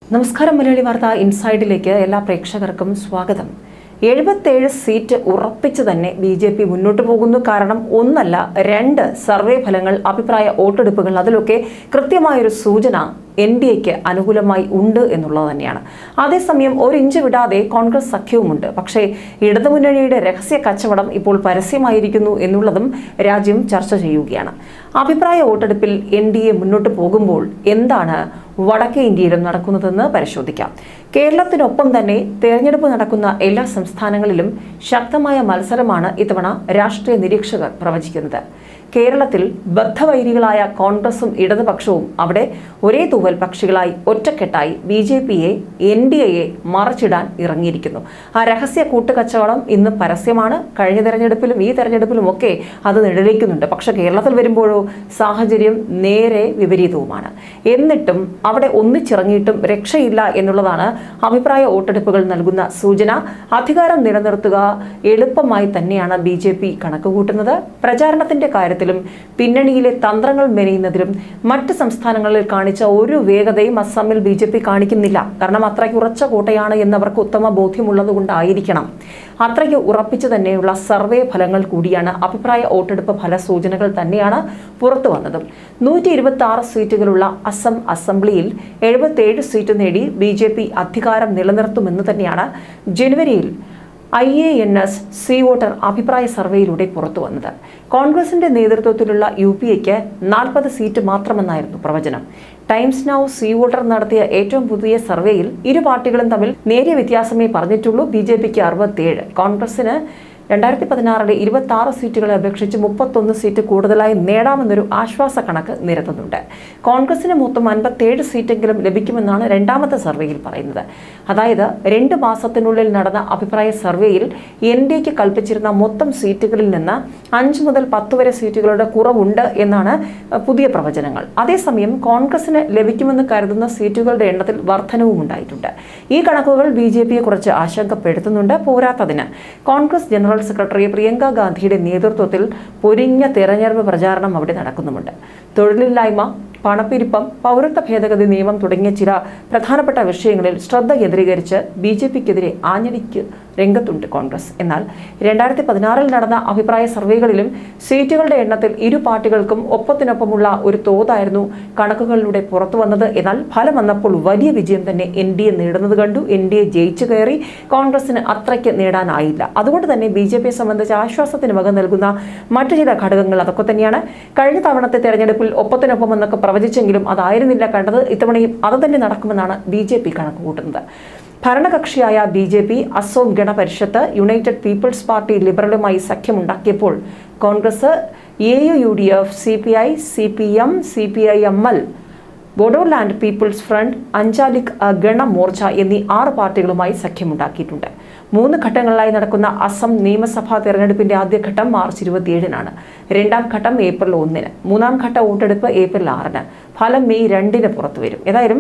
നമസ്കാരം മലയാളി വാർത്ത ഇൻസൈഡിലേക്ക് എല്ലാ പ്രേക്ഷകർക്കും സ്വാഗതം എഴുപത്തേഴ് സീറ്റ് ഉറപ്പിച്ച് തന്നെ ബി ജെ പി മുന്നോട്ട് പോകുന്നു കാരണം ഒന്നല്ല രണ്ട് സർവേ ഫലങ്ങൾ അഭിപ്രായ വോട്ടെടുപ്പുകൾ അതിലൊക്കെ കൃത്യമായൊരു സൂചന എൻ ഡി എക്ക് അനുകൂലമായി ഉണ്ട് എന്നുള്ളത് തന്നെയാണ് അതേസമയം ഒരു ഇഞ്ച് വിടാതെ കോൺഗ്രസ് സഖ്യവുമുണ്ട് പക്ഷേ ഇടതുമുന്നണിയുടെ രഹസ്യ കച്ചവടം ഇപ്പോൾ പരസ്യമായിരിക്കുന്നു എന്നുള്ളതും രാജ്യം ചർച്ച ചെയ്യുകയാണ് അഭിപ്രായ വോട്ടെടുപ്പിൽ എൻ ഡി എ മുന്നോട്ട് പോകുമ്പോൾ എന്താണ് വടക്കേ ഇന്ത്യയിലും നടക്കുന്നതെന്ന് പരിശോധിക്കാം കേരളത്തിനൊപ്പം തന്നെ തെരഞ്ഞെടുപ്പ് നടക്കുന്ന എല്ലാ സംസ്ഥാനങ്ങളിലും ശക്തമായ മത്സരമാണ് ഇത്തവണ രാഷ്ട്രീയ നിരീക്ഷകർ പ്രവചിക്കുന്നത് കേരളത്തിൽ ബദ്ധവൈരികളായ കോൺഗ്രസും ഇടതുപക്ഷവും അവിടെ ഒരേ തൂവൽ പക്ഷികളായി ഒറ്റക്കെട്ടായി ബി ജെ പിയെ എൻ ഡി എയെ മറച്ചിടാൻ ഇറങ്ങിയിരിക്കുന്നു ആ രഹസ്യ കൂട്ടുകച്ചവടം ഇന്ന് പരസ്യമാണ് കഴിഞ്ഞ തെരഞ്ഞെടുപ്പിലും ഈ തെരഞ്ഞെടുപ്പിലും ഒക്കെ അത് നിഴലിക്കുന്നുണ്ട് പക്ഷെ കേരളത്തിൽ വരുമ്പോഴോ സാഹചര്യം നേരെ വിപരീതവുമാണ് എന്നിട്ടും അവിടെ ഒന്നിച്ചിറങ്ങിയിട്ടും രക്ഷയില്ല എന്നുള്ളതാണ് അഭിപ്രായ വോട്ടെടുപ്പുകൾ നൽകുന്ന സൂചന അധികാരം നിലനിർത്തുക എളുപ്പമായി തന്നെയാണ് ബി ജെ പി കണക്കുകൂട്ടുന്നത് പ്രചാരണത്തിന്റെ കാര്യത്തിലും പിന്നണിയിലെ തന്ത്രങ്ങൾ മെനയുന്നതിലും മറ്റ് സംസ്ഥാനങ്ങളിൽ കാണിച്ച ഒരു വേഗതയും അസമിൽ ബി ജെ പി കാണിക്കുന്നില്ല കാരണം അത്രയ്ക്ക് ഉറച്ച കോട്ടയാണ് എന്നവർക്ക് ഉത്തമ ബോധ്യമുള്ളത് കൊണ്ടായിരിക്കണം അത്രയ്ക്ക് ഉറപ്പിച്ചു തന്നെയുള്ള സർവേ ഫലങ്ങൾ കൂടിയാണ് അഭിപ്രായ വോട്ടെടുപ്പ് ഫലസൂചനകൾ തന്നെയാണ് പുറത്തു വന്നതും നൂറ്റി ഇരുപത്തി ആറ് സീറ്റുകളുള്ള അസം അസംബ്ലിയിൽ എഴുപത്തേഴ് സീറ്റ് നേടി ബി ജെ പി അധികാരം നിലനിർത്തുമെന്ന് തന്നെയാണ് ജനുവരിയിൽ I A N S C voter അഭിപ്രായ സർവേയിലൂടെ പുറത്തു വന്നത് കോൺഗ്രസിന്റെ നേതൃത്വത്തിലുള്ള യു പി എക്ക് നാൽപ്പത് സീറ്റ് മാത്രമെന്നായിരുന്നു പ്രവചനം ടൈംസ് നൗ സി വോട്ടർ നടത്തിയ ഏറ്റവും പുതിയ സർവേയിൽ ഇരു പാർട്ടികളും തമ്മിൽ നേരിയ വ്യത്യാസമേ പറഞ്ഞിട്ടുള്ളൂ ബി ജെ പിക്ക് അറുപത്തിയേഴ് കോൺഗ്രസിന് രണ്ടായിരത്തി പതിനാറിലെ ഇരുപത്തി ആറ് സീറ്റുകളെ അപേക്ഷിച്ച് മുപ്പത്തൊന്ന് സീറ്റ് കൂടുതലായി നേടാമെന്നൊരു ആശ്വാസ കണക്ക് നിരത്തുന്നുണ്ട് കോൺഗ്രസിന് മൊത്തം അൻപത്തേഴ് സീറ്റെങ്കിലും ലഭിക്കുമെന്നാണ് രണ്ടാമത്തെ സർവേയിൽ പറയുന്നത് അതായത് രണ്ട് മാസത്തിനുള്ളിൽ നടന്ന അഭിപ്രായ സർവേയിൽ എൻ ഡി എക്ക് കൽപ്പിച്ചിരുന്ന മൊത്തം സീറ്റുകളിൽ നിന്ന് അഞ്ച് മുതൽ പത്ത് വരെ സീറ്റുകളുടെ കുറവുണ്ട് എന്നാണ് പുതിയ പ്രവചനങ്ങൾ അതേസമയം കോൺഗ്രസിന് ലഭിക്കുമെന്ന് കരുതുന്ന സീറ്റുകളുടെ എണ്ണത്തിൽ വർധനവും ഉണ്ടായിട്ടുണ്ട് ഈ കണക്കുകൾ ബി ജെ പിയെ കുറിച്ച് ആശങ്കപ്പെടുത്തുന്നുണ്ട് പോരാത്തതിന് കോൺഗ്രസ് ജനറൽ സെക്രട്ടറി പ്രിയങ്ക ഗാന്ധിയുടെ നേതൃത്വത്തിൽ പൊരിഞ്ഞ തെരഞ്ഞെടുപ്പ് പ്രചാരണം അവിടെ നടക്കുന്നുമുണ്ട് തൊഴിലില്ലായ്മ പണപ്പിരിപ്പം പൗരത്വ ഭേദഗതി നിയമം തുടങ്ങിയ ചില പ്രധാനപ്പെട്ട വിഷയങ്ങളിൽ ശ്രദ്ധ കേന്ദ്രീകരിച്ച് ബി ജെ പിക്കെതിരെ ആഞ്ഞടിക്ക് രംഗത്തുണ്ട് കോൺഗ്രസ് എന്നാൽ രണ്ടായിരത്തി പതിനാറിൽ നടന്ന അഭിപ്രായ സർവേകളിലും സീറ്റുകളുടെ എണ്ണത്തിൽ ഇരു പാർട്ടികൾക്കും ഒപ്പത്തിനൊപ്പമുള്ള ഒരു തോതായിരുന്നു കണക്കുകളിലൂടെ പുറത്തു വന്നത് എന്നാൽ ഫലം വന്നപ്പോൾ വലിയ വിജയം തന്നെ എൻ ഡി എ നേടുന്നത് കണ്ടു എൻ ഡി എ ജയിച്ചു കയറി കോൺഗ്രസിന് അത്രയ്ക്ക് നേടാനായില്ല അതുകൊണ്ട് തന്നെ ബി ജെ പിയെ സംബന്ധിച്ച് ആശ്വാസത്തിന് വക നൽകുന്ന മറ്റു ചില ഘടകങ്ങൾ അതൊക്കെ തന്നെയാണ് കഴിഞ്ഞ തവണത്തെ തെരഞ്ഞെടുപ്പിൽ ഒപ്പത്തിനൊപ്പം എന്നൊക്കെ പ്രവചിച്ചെങ്കിലും അതായിരുന്നില്ല കണ്ടത് ഇത്തവണയും അത് തന്നെ നടക്കുമെന്നാണ് ബി ജെ പി കണക്കുകൂട്ടുന്നത് ഭരണകക്ഷിയായ B J P Asom Gana Parishad united people's party ലിബറലുമായി സഖ്യമുണ്ടാക്കിയപ്പോൾ Congress A U U D F C P I C P M C P I M L Bodoland people's front Anchalik Gana Morcha എന്നീ ആറ് പാർട്ടികളുമായി സഖ്യമുണ്ടാക്കിയിട്ടുണ്ട് മൂന്ന് ഘട്ടങ്ങളിലായി നടക്കുന്ന അസം നിയമസഭാ തെരഞ്ഞെടുപ്പിന്റെ ആദ്യഘട്ടം മാർച്ച് ഇരുപത്തിയേഴിനാണ് രണ്ടാം ഘട്ടം ഏപ്രിൽ ഒന്നിന് മൂന്നാം ഘട്ട വോട്ടെടുപ്പ് ഏപ്രിൽ ആറിന് ഫലം മെയ് രണ്ടിന് പുറത്തുവരും ഏതായാലും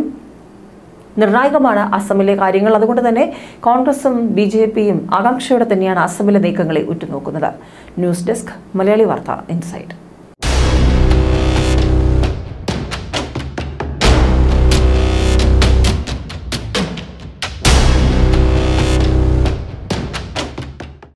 നിർണായകമാണ് അസമിലെ കാര്യങ്ങൾ അതുകൊണ്ട് തന്നെ കോൺഗ്രസും ബി ജെ പിയും ആകാംക്ഷയോടെ തന്നെയാണ് അസമിലെ നീക്കങ്ങളെ ഉറ്റുനോക്കുന്നത് ന്യൂസ് ഡെസ്ക് മലയാളി വാർത്ത ഇൻസൈറ്റ്